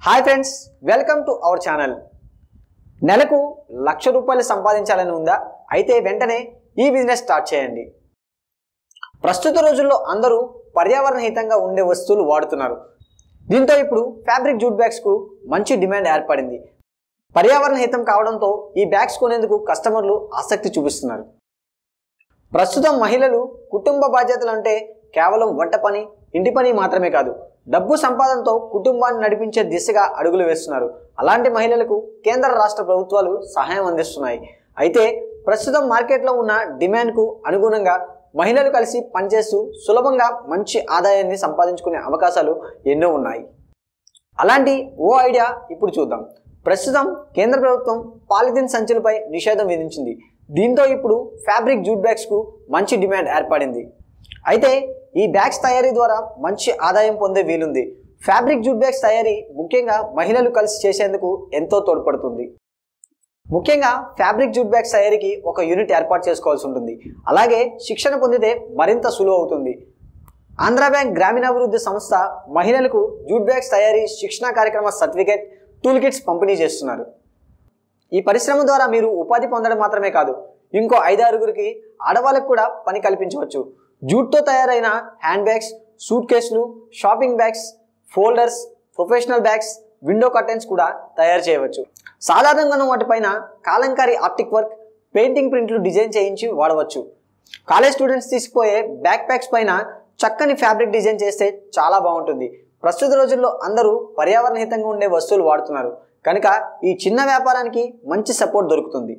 hi friends welcome to our channel నెలకు లక్ష రూపాయలు సంపాదించాలని ఉందా అయితే వెంటనే ఈ బిజినెస్ స్టార్ట్ చేయండి ప్రస్తుత రోజుల్లో అందరూ పర్యావరణ హితంగా ఉండే వస్తువులు వాడుతున్నారు దీంతో ఇప్పుడు ఫ్యాబ్రిక్ జూట్ బ్యాగ్స్కు మంచి డిమాండ్ ఏర్పడింది పర్యావరణ హితం కావడంతో ఈ బ్యాగ్స్ కొనేందుకు కస్టమర్లు ఆసక్తి చూపిస్తున్నారు ప్రస్తుతం మహిళలు కుటుంబ బాధ్యతలు అంటే కేవలం వంట పని ఇంటి పని మాత్రమే కాదు డబ్బు సంపాదనతో కుటుంబాన్ని నడిపించే దిశగా అడుగులు వేస్తున్నారు అలాంటి మహిళలకు కేంద్ర రాష్ట్ర ప్రభుత్వాలు సహాయం అందిస్తున్నాయి అయితే ప్రస్తుతం మార్కెట్లో ఉన్న డిమాండ్కు అనుగుణంగా మహిళలు కలిసి పనిచేస్తూ సులభంగా మంచి ఆదాయాన్ని సంపాదించుకునే అవకాశాలు ఎన్నో ఉన్నాయి అలాంటి ఓ ఐడియా ఇప్పుడు చూద్దాం ప్రస్తుతం కేంద్ర ప్రభుత్వం పాలిథిన్ సంచులపై నిషేధం విధించింది దీంతో ఇప్పుడు ఫ్యాబ్రిక్ జూట్ బ్యాగ్స్కు మంచి డిమాండ్ ఏర్పడింది అయితే ఈ బ్యాగ్స్ తయారీ ద్వారా మంచి ఆదాయం పొందే వీలుంది ఫ్యాబ్రిక్ జూట్ బ్యాగ్స్ తయారీ ముఖ్యంగా మహిళలు కలిసి చేసేందుకు ఎంతో తోడ్పడుతుంది ముఖ్యంగా ఫ్యాబ్రిక్ జూట్ బ్యాగ్స్ తయారీకి ఒక యూనిట్ ఏర్పాటు చేసుకోవాల్సి ఉంటుంది అలాగే శిక్షణ పొందితే మరింత సులువు అవుతుంది ఆంధ్ర బ్యాంక్ గ్రామీణాభివృద్ధి సంస్థ మహిళలకు జూట్ బ్యాగ్స్ తయారీ శిక్షణ కార్యక్రమ సర్టిఫికేట్ టూల్ కిట్స్ పంపిణీ చేస్తున్నారు ఈ పరిశ్రమ ద్వారా మీరు ఉపాధి పొందడం మాత్రమే కాదు ఇంకో ఐదారుగురికి ఆడవాళ్ళకు కూడా పని కల్పించవచ్చు జూట్తో తయారైన హ్యాండ్ బ్యాగ్స్ సూట్ కేసులు shopping bags folders professional bags window curtains కూడా తయారు చేయవచ్చు సాధారణంగా వాటిపైన కాలంకారీ ఆప్టిక్ వర్క్ పెయింటింగ్ ప్రింట్లు డిజైన్ చేయించి వాడవచ్చు కాలేజ్ స్టూడెంట్స్ తీసుకుపోయే బ్యాక్ ప్యాక్స్ పైన చక్కని ఫ్యాబ్రిక్ డిజైన్ చేస్తే చాలా బాగుంటుంది ప్రస్తుత రోజుల్లో అందరూ పర్యావరణ హితంగా ఉండే వస్తువులు వాడుతున్నారు కనుక ఈ చిన్న వ్యాపారానికి మంచి సపోర్ట్ దొరుకుతుంది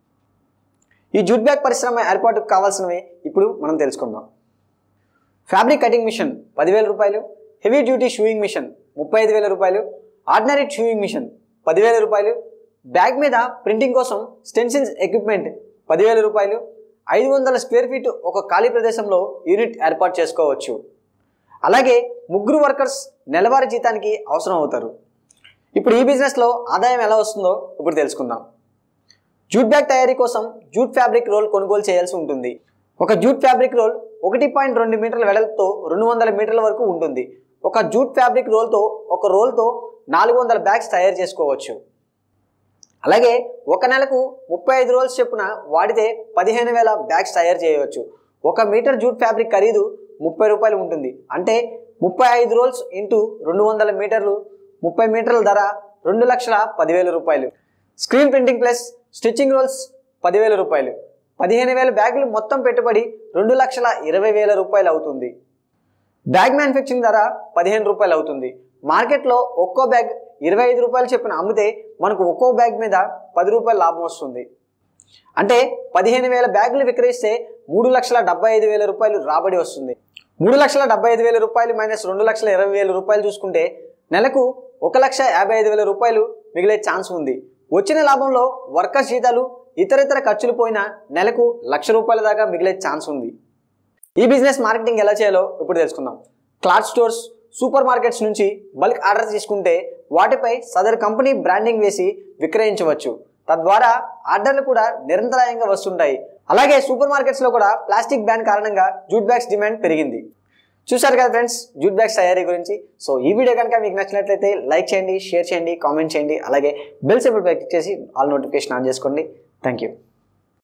ఈ జూట్ బ్యాగ్ పరిశ్రమ ఏర్పాటుకు కావాల్సినవి ఇప్పుడు మనం తెలుసుకుందాం ఫ్యాబ్రిక్ కటింగ్ మిషన్ పదివేల రూపాయలు హెవీ డ్యూటీ షూయింగ్ మిషన్ ముప్పై ఐదు వేల రూపాయలు ఆర్డినరీ షూయింగ్ మిషన్ పదివేల రూపాయలు బ్యాగ్ మీద ప్రింటింగ్ కోసం స్టెన్సిల్స్ ఎక్విప్మెంట్ పదివేల రూపాయలు ఐదు వందల స్క్వేర్ ఫీట్ ఒక ఖాళీ ప్రదేశంలో యూనిట్ ఏర్పాటు చేసుకోవచ్చు అలాగే ముగ్గురు వర్కర్స్ నెలవారీ జీతానికి అవసరం అవుతారు ఇప్పుడు ఈ బిజినెస్లో ఆదాయం ఎలా వస్తుందో ఇప్పుడు తెలుసుకుందాం జూట్ బ్యాగ్ తయారీ కోసం జూట్ ఫ్యాబ్రిక్ రోల్ కొనుగోలు చేయాల్సి ఉంటుంది ఒక జూట్ ఫ్యాబ్రిక్ రోల్ ఒకటి పాయింట్ రెండు మీటర్ల వెడల్పుతో రెండు వందల మీటర్ల వరకు ఉంటుంది ఒక జూట్ ఫ్యాబ్రిక్ రోల్తో ఒక రోల్తో నాలుగు వందల బ్యాగ్స్ తయారు చేసుకోవచ్చు అలాగే ఒక నెలకు ముప్పై ఐదు రోల్స్ చొప్పున వాడితే పదిహేను వేల బ్యాగ్స్ తయారు చేయవచ్చు ఒక మీటర్ జూట్ ఫ్యాబ్రిక్ ఖరీదు ముప్పై రూపాయలు ఉంటుంది అంటే ముప్పై ఐదు రోల్స్ ఇంటూ రెండు వందల మీటర్లు ముప్పై మీటర్ల ధర రెండు లక్షల పదివేల రూపాయలు screen printing plus stitching rolls పదివేల రూపాయలు పదిహేను వేల బ్యాగులు మొత్తం పెట్టుబడి రెండు లక్షల ఇరవై వేల రూపాయలు అవుతుంది బ్యాగ్ మ్యానుఫ్యాక్చరింగ్ ధర పదిహేను రూపాయలు అవుతుంది మార్కెట్లో ఒక్కో బ్యాగ్ ఇరవై ఐదు రూపాయలు చెప్పిన అమ్మితే మనకు ఒక్కో బ్యాగ్ మీద పది రూపాయల లాభం వస్తుంది అంటే పదిహేను వేల బ్యాగులు విక్రయిస్తే మూడు లక్షల డెబ్బై ఐదు వేల రూపాయలు రాబడి వస్తుంది మూడు లక్షల డెబ్బై ఐదు వేల రూపాయలు మైనస్ రెండు లక్షల ఇరవై వేల రూపాయలు చూసుకుంటే నెలకు ఒక లక్ష యాభై ఐదు వేల రూపాయలు మిగిలే ఛాన్స్ ఉంది వచ్చిన లాభంలో వర్కర్స్ జీతాలు ఇతర ఇతర ఖర్చులు పోయినా నెలకు లక్ష రూపాయల దాకా మిగిలే ఛాన్స్ ఉంది ఈ బిజినెస్ మార్కెటింగ్ ఎలా చేయాలో ఇప్పుడు తెలుసుకుందాం క్లాత్ స్టోర్స్ సూపర్ మార్కెట్స్ నుంచి బల్క్ ఆర్డర్ తీసుకుంటే వాటిపై సదరు కంపెనీ బ్రాండింగ్ వేసి విక్రయించవచ్చు తద్వారా ఆర్డర్లు కూడా నిరంతరాయంగా వస్తుంటాయి అలాగే సూపర్ మార్కెట్స్లో కూడా ప్లాస్టిక్ బ్యాన్ కారణంగా జూట్ బ్యాగ్స్ డిమాండ్ పెరిగింది చూశారు కదా ఫ్రెండ్స్ జూట్ బ్యాగ్స్ తయారీ గురించి సో ఈ వీడియో కనుక మీకు నచ్చినట్లయితే లైక్ చేయండి షేర్ చేయండి కామెంట్ చేయండి అలాగే బెల్ సింబల్ పై క్లిక్ చేసి ఆల్ నోటిఫికేషన్ ఆన్ చేసుకోండి థ్యాంక్ యూ